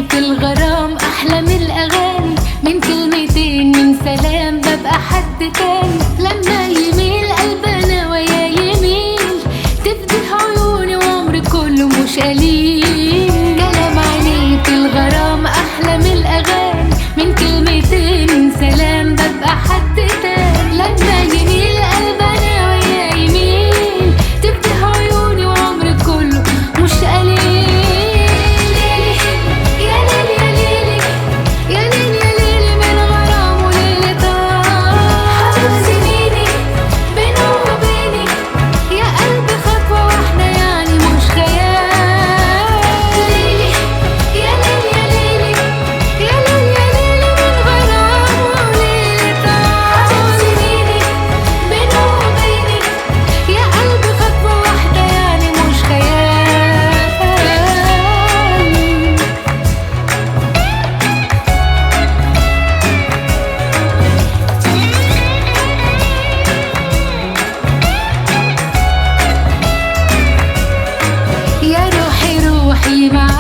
في الغرام أحلى من الأغاني من كلمتين من سلام ببقى حد تاني لما يميل قلبنا ويا يميل تفتح عيوني وعمري كله مش قليل كلام عينيه في الغرام أحلى من الأغاني من كلمتين من سلام ببقى حد تاني لما يميل قلبنا ويا يميل تفتح عيوني وعمري كله مش قليل يا ليل يا ليل يا ليل يا ليل من غرام وليل طار سنيني بينه وبيني يا قلبي خطوة واحدة يعني مش خيال ليلي يا ليل يا ليلي يا ليل يا ليل من غرام وليل طار سنيني بينه وبيني يا قلبي خطوة واحدة يعني مش خيال يا روحي روحي معاك